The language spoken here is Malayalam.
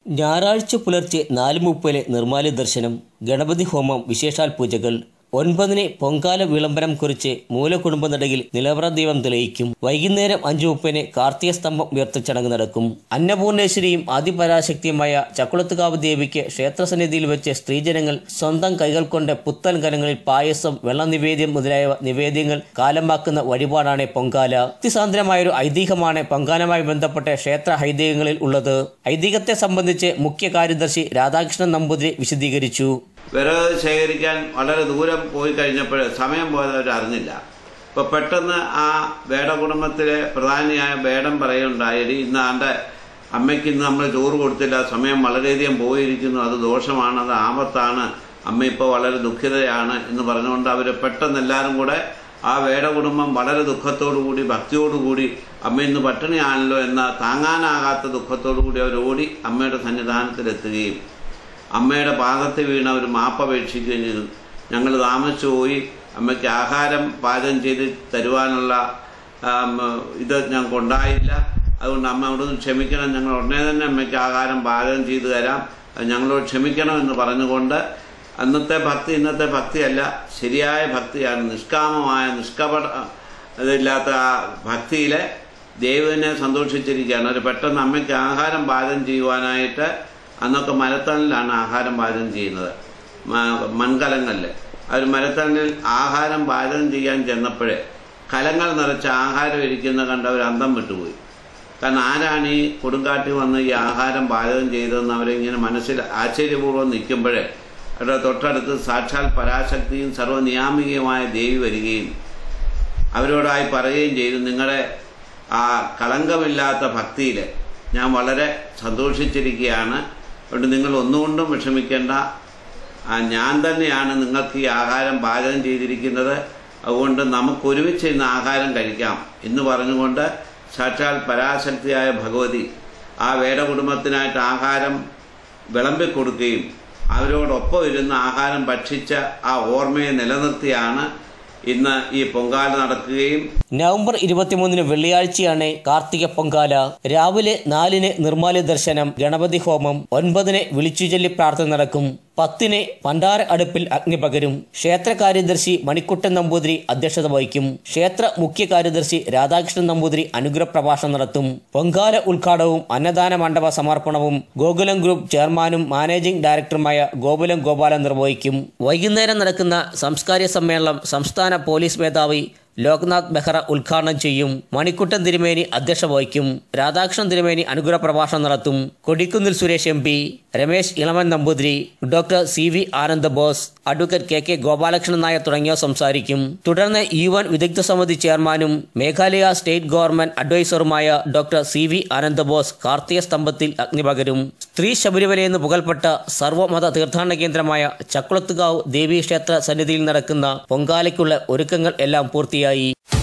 ഞായറാഴ്ച പുലർച്ചെ നാല് മുപ്പതിലെ നിർമ്മാല്യ ദർശനം ഗണപതി ഹോമം വിശേഷാൽ പൂജകൾ ഒൻപതിന് പൊങ്കാല വിളംബരം കുറിച്ച് മൂലകുടുംബനടയിൽ നിലവറ ദൈവം തെളിയിക്കും വൈകുന്നേരം അഞ്ചു മുപ്പതിന് കാർത്തിക സ്തംഭം ഉയർത്തൽ ചടങ്ങ് നടക്കും അന്നപൂർണേശ്വരിയും ആദിപരാശക്തിയുമായ ചക്കുളത്തുകാവ് ദേവിക്ക് ക്ഷേത്രസന്നിധിയിൽ വെച്ച് സ്ത്രീജനങ്ങൾ സ്വന്തം കൈകൾ കൊണ്ട് പുത്തൻ കലങ്ങളിൽ പായസം വെള്ള നിവേദ്യം മുതലായ നിവേദ്യങ്ങൾ കാലമാക്കുന്ന വഴിപാടാണ് പൊങ്കാല അതിസാന്ദ്രമായൊരു ഐതിഹ്യമാണ് പൊങ്കാലയുമായി ബന്ധപ്പെട്ട ക്ഷേത്ര ഐതിഹ്യങ്ങളിൽ ഉള്ളത് ഐതിഹ്യത്തെ സംബന്ധിച്ച് മുഖ്യ കാര്യദർശി രാധാകൃഷ്ണൻ നമ്പൂതിരി വിശദീകരിച്ചു വിറക് ശേഖരിക്കാൻ വളരെ ദൂരം പോയി കഴിഞ്ഞപ്പോൾ സമയം പോയത് അവർ അറിഞ്ഞില്ല അപ്പോൾ പെട്ടെന്ന് ആ വേട കുടുംബത്തിലെ പ്രധാനിയായ വേടം പറയുണ്ടായി ഇന്ന് ആൻ്റെ അമ്മയ്ക്ക് ഇന്ന് നമ്മൾ ചോറ് കൊടുത്തില്ല സമയം വളരെയധികം പോയിരിക്കുന്നു അത് ദോഷമാണ് അത് ആപത്താണ് അമ്മ ഇപ്പോൾ വളരെ ദുഃഖിതയാണ് എന്ന് പറഞ്ഞുകൊണ്ട് അവർ പെട്ടെന്ന് എല്ലാവരും കൂടെ ആ വേട കുടുംബം വളരെ ദുഃഖത്തോടുകൂടി ഭക്തിയോടുകൂടി അമ്മ ഇന്ന് പട്ടിണിയാണല്ലോ എന്ന താങ്ങാനാകാത്ത ദുഃഖത്തോടുകൂടി അവർ ഓടി അമ്മയുടെ സന്നിധാനത്തിലെത്തുകയും അമ്മയുടെ പാദത്തിൽ വീണ് അവർ മാപ്പപേക്ഷിക്കുകയും ചെയ്തു ഞങ്ങൾ താമസിച്ചു പോയി അമ്മയ്ക്ക് ആഹാരം പാചകം ചെയ്ത് തരുവാനുള്ള ആം, ഇത് ഞങ്ങൾക്ക് ഉണ്ടായില്ല അതുകൊണ്ട് അമ്മ അവിടെ നിന്ന് ക്ഷമിക്കണം ഞങ്ങൾ ഉടനെ തന്നെ അമ്മയ്ക്ക് ആഹാരം പാചകം ചെയ്തു തരാം അത് ഞങ്ങളോട് ക്ഷമിക്കണം എന്ന് പറഞ്ഞുകൊണ്ട് അന്നത്തെ ഭക്തി ഇന്നത്തെ ഭക്തിയല്ല ശരിയായ ഭക്തിയാണ് നിഷ്കാമമായ നിഷ്കപട ഇതില്ലാത്ത ആ ഭക്തിയിലെ ദൈവത്തിനെ സന്തോഷിച്ചിരിക്കുകയാണ് അവർ പെട്ടെന്ന് അമ്മയ്ക്ക് ആഹാരം പാചകം ചെയ്യുവാനായിട്ട് അന്നൊക്കെ മരത്തണലിലാണ് ആഹാരം പാചകം ചെയ്യുന്നത് മ- മൺകലങ്ങളിൽ അവർ മരത്തണലിൽ ആഹാരം പാചകം ചെയ്യാൻ ചെന്നപ്പോഴേ കലങ്ങൾ നിറച്ച ആഹാരം ഇരിക്കുന്ന കണ്ട് അവർ അന്തം വിട്ടുപോയി കാരണം ആരാണ് ഈ കൊടുങ്കാട്ടിൽ വന്ന് ഈ ആഹാരം പാചകം ചെയ്തതെന്ന് അവരിങ്ങനെ മനസ്സിൽ ആശ്ചര്യപൂർവ്വം നിൽക്കുമ്പോഴേ അവരുടെ തൊട്ടടുത്ത് സാക്ഷാൽ പരാശക്തിയും സർവ്വനിയാമികയുമായ ദേവി വരികയും അവരോടായി പറയുകയും ചെയ്തു നിങ്ങളുടെ ആ കളങ്കമില്ലാത്ത ഭക്തിയിൽ ഞാൻ വളരെ സന്തോഷിച്ചിരിക്കുകയാണ് അതുകൊണ്ട് നിങ്ങൾ ഒന്നുകൊണ്ടും വിഷമിക്കേണ്ട ആ ഞാൻ തന്നെയാണ് നിങ്ങൾക്ക് ഈ ആഹാരം പാചകം ചെയ്തിരിക്കുന്നത് അതുകൊണ്ട് നമുക്ക് ഒരുമിച്ച് ഇന്ന് ആഹാരം കഴിക്കാം എന്ന് പറഞ്ഞുകൊണ്ട് സാക്ഷാൽ പരാശക്തിയായ ഭഗവതി ആ വേടകുടുംബത്തിനായിട്ട് ആഹാരം വിളമ്പിക്കൊടുക്കുകയും അവരോടൊപ്പം ഇരുന്ന് ആഹാരം ഭക്ഷിച്ച ആ ഓർമ്മയെ നിലനിർത്തിയാണ് ഇന്ന് ഈ പൊങ്കാല നടക്കുകയും നവംബർ ഇരുപത്തിമൂന്നിന് വെള്ളിയാഴ്ചയാണ് കാർത്തിക പൊങ്കാല രാവിലെ നാലിന് നിർമ്മാല്യ ദർശനം ഗണപതി ഹോമം ഒൻപതിന് വിളിച്ചുചൊല്ലി പ്രാർത്ഥന നടക്കും പത്തിന് പണ്ടാര അടുപ്പിൽ അഗ്നി പകരും ക്ഷേത്ര കാര്യദർശി മണിക്കുട്ടൻ നമ്പൂതിരി അധ്യക്ഷത വഹിക്കും ക്ഷേത്ര മുഖ്യ കാര്യദർശി രാധാകൃഷ്ണൻ നമ്പൂതിരി അനുഗ്രഹ പ്രഭാഷണം നടത്തും പൊങ്കാല ഉദ്ഘാടനവും അന്നദാന മണ്ഡപ സമർപ്പണവും ഗോകുലം ഗ്രൂപ്പ് ചെയർമാനും മാനേജിംഗ് ഡയറക്ടറുമായ ഗോകുലം ഗോപാലൻ നിർവഹിക്കും വൈകുന്നേരം നടക്കുന്ന സാംസ്കാരിക സമ്മേളനം സംസ്ഥാന പോലീസ് മേധാവി ലോക്നാഥ് ബെഹ്റ ഉദ്ഘാടനം ചെയ്യും മണിക്കുട്ടൻ തിരുമേനി അധ്യക്ഷ വഹിക്കും രാധാകൃഷ്ണൻ തിരുമേനി അനുഗ്രഹ പ്രഭാഷണം നടത്തും Kodikunnil Suresh M P Ramesh Ilaman Namboothiri doctor C V Ananda Bose advocate K K Gopalakrishnan Nair തുടങ്ങിയവർ സംസാരിക്കും തുടർന്ന് യു എൻ വിദഗ്ധ സമിതി ചെയർമാനും മേഘാലയ സ്റ്റേറ്റ് ഗവൺമെന്റ് അഡ്വൈസറുമായ doctor C V Ananda Bose കാർത്തിക സ്തംഭത്തിൽ അഗ്നി പകരും സ്ത്രീ ശബരിമലയെന്ന് പുകൾപ്പെട്ട സർവ്വമത തീർത്ഥാടന കേന്ദ്രമായ ചക്കുളത്തുകാവ് ദേവീക്ഷേത്ര സന്നിധിയിൽ നടക്കുന്ന പൊങ്കാലയ്ക്കുള്ള ഒരുക്കങ്ങൾ എല്ലാം പൂർത്തിയായി